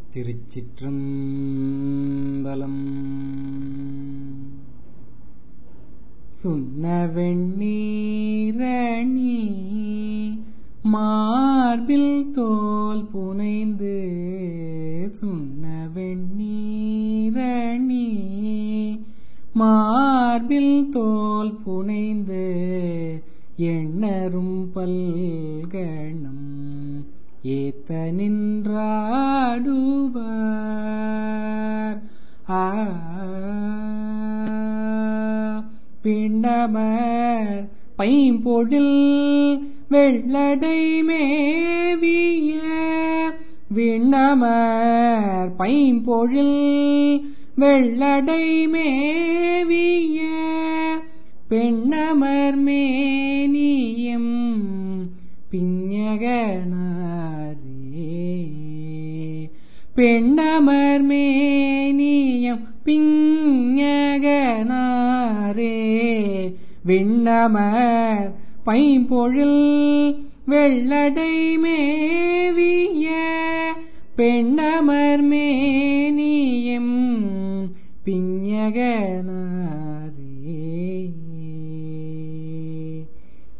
திருச்சிற்றம்பலம் சுண்ண வெண்ணீரணி மார்பில் தோல் புனைந்து சுண்ண வெண்ணீரணி மார்பில் தோல் புனைந்து எண்ணரும் பல்கணம் ஏத்த நின்றாடுவார் ஆ பிண்டமர் பைம்பொழில் வெள்ளடை மேவிய விண்ணமர் பைம்பொழில் வெள்ளடை மேவிய பெண்ணமர் மேனியம் பிஞகனாரே பெண்ணமர் மேனியம் பிஞகனாரே விண்ணமர் பைம்பொழில் வெள்ளடை மேவிய பெண்ணமர் மேனியம் பிஞகனாரே